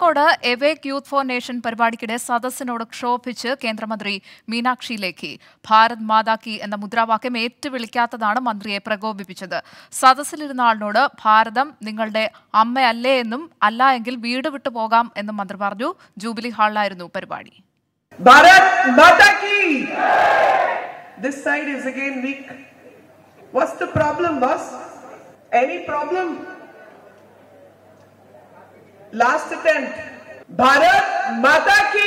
Kozhikode awake youth for nation പരിപാടിക്കിടെ സദസ്സിനോട് ക്ഷോഭിച്ച് കേന്ദ്രമന്ത്രി മീനാക്ഷി ലേഖി ഭാരത് മാതാ കി എന്ന മുദ്രാവാക്യം ഏറ്റുവിളിക്കാത്തതാണ് മന്ത്രിയെ പ്രകോപിപ്പിച്ചത് സദസ്സിലിരുന്ന ആളിനോട് ഭാരതം നിങ്ങളുടെ അമ്മയല്ലേ എന്നും അല്ല എങ്കിൽ വീട് വിട്ടു പോകാം എന്നും മന്ത്രി പറഞ്ഞു ജൂബിലി ഹാളിലായിരുന്നു പരിപാടി Bharat Mata ki! This side is again weak. What's the problem, boss? Any problem? Last attempt. Bharat Mata ki!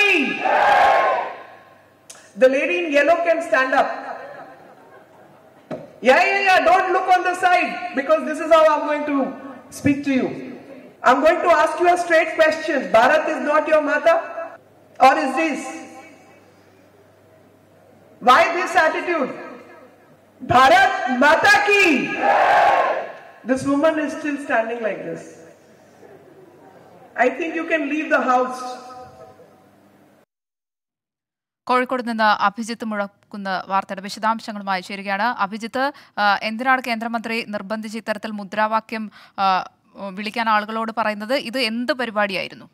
The lady in yellow can stand up. Yeah, yeah, yeah. Don't look on the side because this is how I'm going to speak to you. I'm going to ask you a straight question. Bharat is not your mother? Or is this? Why this attitude? Bharat Mata ki! This woman is still standing like this. I think you can leave the house. Kozhikode നിന്ന് അഭിജിത്ത് മുഴക്കുന്ന വാർത്തയുടെ വിശദാംശങ്ങളുമായി ചേരുകയാണ് അഭിജിത്ത് ആ, എന്തിനാണ് കേന്ദ്രമന്ത്രി നിർബന്ധിച്ച് ഇത്തരത്തിൽ മുദ്രാവാക്യം ആ, വിളിക്കാൻ ആളുകളോട് പറയുന്നത് ഇത് എന്ത് പരിപാടിയായിരുന്നു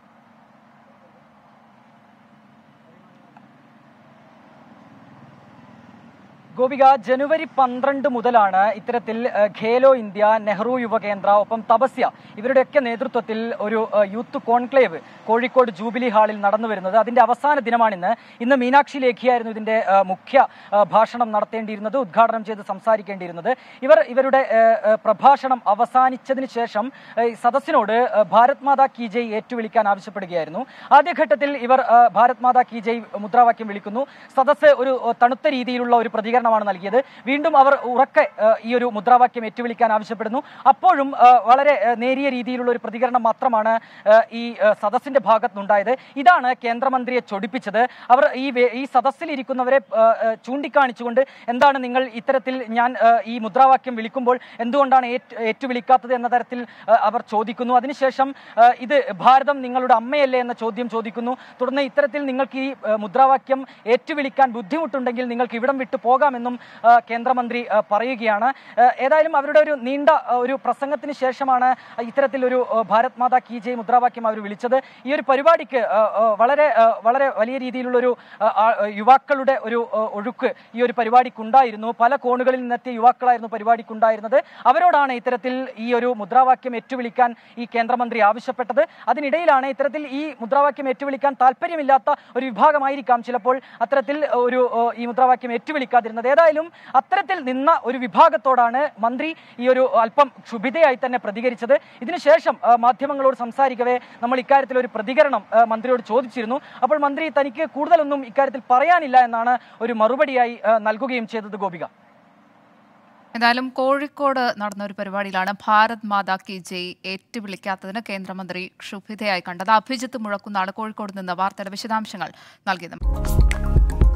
ഗോപിക ജനുവരി പന്ത്രണ്ട് മുതലാണ് ഇത്തരത്തിൽ ഏഹ്, ഖേലോ ഇന്ത്യ നെഹ്റു യുവകേന്ദ്ര ഒപ്പം തപസ്യ ഇവരുടെയൊക്കെ നേതൃത്വത്തിൽ ഒരു ഏഹ്, യൂത്ത് കോൺക്ലേവ് കോഴിക്കോട് ജൂബിലി ഹാളിൽ നടന്നു വരുന്നത് അതിന്റെ അവസാന ദിനമാണിന്ന് ഇന്ന് മീനാക്ഷി ലേഖിയായിരുന്നു ഇതിന്റെ ഏഹ്, മുഖ്യ ഏഹ്, ഭാഷണം നടത്തേണ്ടിയിരുന്നത് ഉദ്ഘാടനം ചെയ്ത് സംസാരിക്കേണ്ടിയിരുന്നത് ഇവർ ഇവരുടെ ഏഹ്, ഏഹ്, പ്രഭാഷണം അവസാനിച്ചതിന് ശേഷം ഏഹ്, ഈ സദസ്സിനോട് ഏഹ്, ഭാരത് മാതാ കി ജയ് ഏറ്റുവിളിക്കാൻ ആവശ്യപ്പെടുകയായിരുന്നു ആദ്യഘട്ടത്തിൽ ഇവർ ഏഹ്, ഭാരത് മാതാ കി ജയ് മുദ്രാവാക്യം വിളിക്കുന്നു സദസ്സ് ഒരു ഏഹ്, തണുത്ത രീതിയിലുള്ള ഒരു പ്രതികരണമാണ് നൽകിയത് വീണ്ടും അവർ ഉറക്കെ ഏഹ്, ഈ ഒരു മുദ്രാവാക്യം ഏറ്റുവിളിക്കാൻ ആവശ്യപ്പെടുന്നു അപ്പോഴും ഏഹ്, വളരെ ഏഹ്, നേരിയ രീതിയിലുള്ള ഒരു പ്രതികരണം മാത്രമാണ് ഏഹ്, ഈ ഏഹ്, സദസ്സിന്റെ ഭാഗത്തുനിന്നുണ്ടായത് ഇതാണ് കേന്ദ്രമന്ത്രിയെ ചൊടിപ്പിച്ചത് അവർ ഈ വേ- ഈ സദസ്സിലിരിക്കുന്നവരെ ഏഹ്, ഏഹ്, ചൂണ്ടിക്കാണിച്ചുകൊണ്ട് എന്താണ് നിങ്ങൾ ഇത്തരത്തിൽ ഞാൻ ഏഹ്, ഈ മുദ്രാവാക്യം വിളിക്കുമ്പോൾ എന്തുകൊണ്ടാണ് ഏറ്റു ഏറ്റുവിളിക്കാത്തത് എന്ന തരത്തിൽ ഏഹ്, അവർ ചോദിക്കുന്നു അതിനുശേഷം ഏഹ്, ഇത് ഭാരതം നിങ്ങളുടെ അമ്മയല്ലേ എന്ന ചോദ്യം ചോദിക്കുന്നു തുടർന്ന് ഇത്തരത്തിൽ നിങ്ങൾക്ക് ഈ ഏഹ്, മുദ്രാവാക്യം ഏറ്റുവിളിക്കാൻ ബുദ്ധിമുട്ടുണ്ടെങ്കിൽ നിങ്ങൾക്ക് ഇവിടം വിട്ടു പോകാമെന്നും ഏഹ്, കേന്ദ്രമന്ത്രി ഏഹ്, പറയുകയാണ് ഏഹ്, ഏതായാലും അവരുടെ ഒരു നീണ്ട ഏഹ്, ഒരു പ്രസംഗത്തിന് ശേഷമാണ് ഇത്തരത്തിലൊരു ഏഹ്, ഭാരത് മാതാ കി ജയ് മുദ്രാവാക്യം അവർ വിളിച്ചത് ഈ ഒരു പരിപാടിക്ക് ഏഹ്, ഏഹ്, വളരെ ഏഹ്, വളരെ വലിയ രീതിയിലുള്ളൊരു ഏഹ്, ആ, ഏഹ്, യുവാക്കളുടെ ഒരു ഏഹ്, ഒഴുക്ക് ഈ ഒരു പരിപാടിക്കുണ്ടായിരുന്നു പല കോണുകളിൽ നിന്നെത്തിയ യുവാക്കളായിരുന്നു പരിപാടിക്കുണ്ടായിരുന്നത് അവരോടാണ് ഇത്തരത്തിൽ ഈ ഒരു മുദ്രാവാക്യം ഏറ്റുവിളിക്കാൻ ഈ കേന്ദ്രമന്ത്രി ആവശ്യപ്പെട്ടത് അതിനിടയിലാണ് ഇത്തരത്തിൽ ഈ മുദ്രാവാക്യം ഏറ്റുവിളിക്കാൻ താല്പര്യമില്ലാത്ത ഒരു വിഭാഗമായിരിക്കാം ചിലപ്പോൾ അത്തരത്തിൽ ഒരു ഏഹ്, ഈ മുദ്രാവാക്യം ഏറ്റുവിളിക്കാതിരുന്നത് ഏതായാലും അത്തരത്തിൽ നിന്ന ഒരു വിഭാഗത്തോടാണ് മന്ത്രി ഈ ഒരു അല്പം ക്ഷുഭിതയായി തന്നെ പ്രതികരിച്ചത് ഇതിനുശേഷം ഏഹ്, മാധ്യമങ്ങളോട് സംസാരിക്കവേ നമ്മൾ ഇക്കാര്യത്തിൽ ഒരു പ്രതികരണം ഏഹ്, മന്ത്രിയോട് ചോദിച്ചിരുന്നു അപ്പോൾ മന്ത്രി തനിക്ക് കൂടുതലൊന്നും ഇക്കാര്യത്തിൽ പറയാനില്ല എന്നാണ് ഒരു മറുപടിയായി ഏഹ്, നൽകുകയും ചെയ്തത് ഗോപിക എന്തായാലും കോഴിക്കോട് നടന്ന ഒരു പരിപാടിയിലാണ് ഭാരത് മാതാ കി ജയ് ഏറ്റുവിളിക്കാത്തതിന് കേന്ദ്രമന്ത്രി ക്ഷുഭിതയായി കണ്ടത് അഭിജിത്ത് മുഴക്കുന്നാണ് കോഴിക്കോട് നിന്ന് വാർത്തയുടെ വിശദാംശങ്ങൾ നൽകിയത്